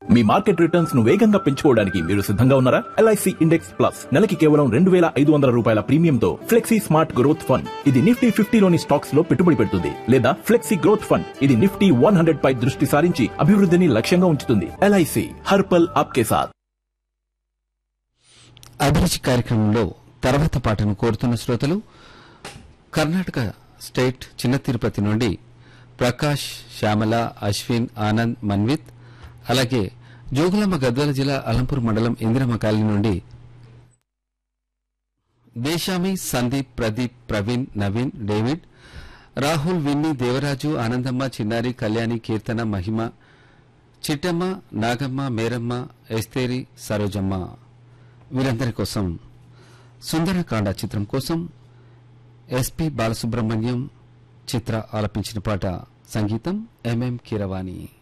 మీ market returns ను వేగంగా పెంచుకోవడానికి మీరు సిద్ధంగా ఉన్నారా ఎల్ఐసి ఇండెక్స్ ప్లస్ నెలకి కేవలం రెండు వేల ఐదు వందల రూపాయల ప్రీమియంతో ఫ్లెక్సీ స్మార్ట్ గ్రోత్ ఫండ్ ఇది నిఫ్టీ ఫిఫ్టీలోని స్టాక్స్ లో పెట్టుబడి పెడుతుంది లేదా ఫ్లెక్సీ గ్రోత్ ఫండ్ ఇది నిఫ్టీ వన్ హండ్రెడ్ పై దృష్టి సారించి అభివృద్ధిని లక్ష్యంగా ఉంచుతుంది ఎల్ఐసి హర్పల్ ఆప్కే సాథ్ అభిరుచి కార్యక్రమంలో తర్వాత పాటను కోరుతున్న శ్రోతలు కర్ణాటక స్టేట్ చిన్న తిరుపతి నుండి ప్రకాష్ శ్యామల అశ్విన్ ఆనంద్ మన్విత్ అలాగే జోగులాంబ గద్వాల జిల్లా అలంపూర్ మండలం ఇందిరమ్మ కాలనీ నుండి దేశామి సందీప్ ప్రదీప్ ప్రవీణ్ నవీన్ డేవిడ్ రాహుల్ విన్ని దేవరాజు ఆనందమ్మ చిన్నారి కళ్యాణి కీర్తన మహిమ చిట్టమ్మ నాగమ్మ మేరమ్మ ఎస్తేరి సరోజమ్మ వీరందరి కోసం సుందరకాండ చిత్రం కోసం ఎస్పి బాలసుబ్రహ్మణ్యం చిత్ర ఆలపించిన పాట సంగీతం ఎంఎం కీరవాణి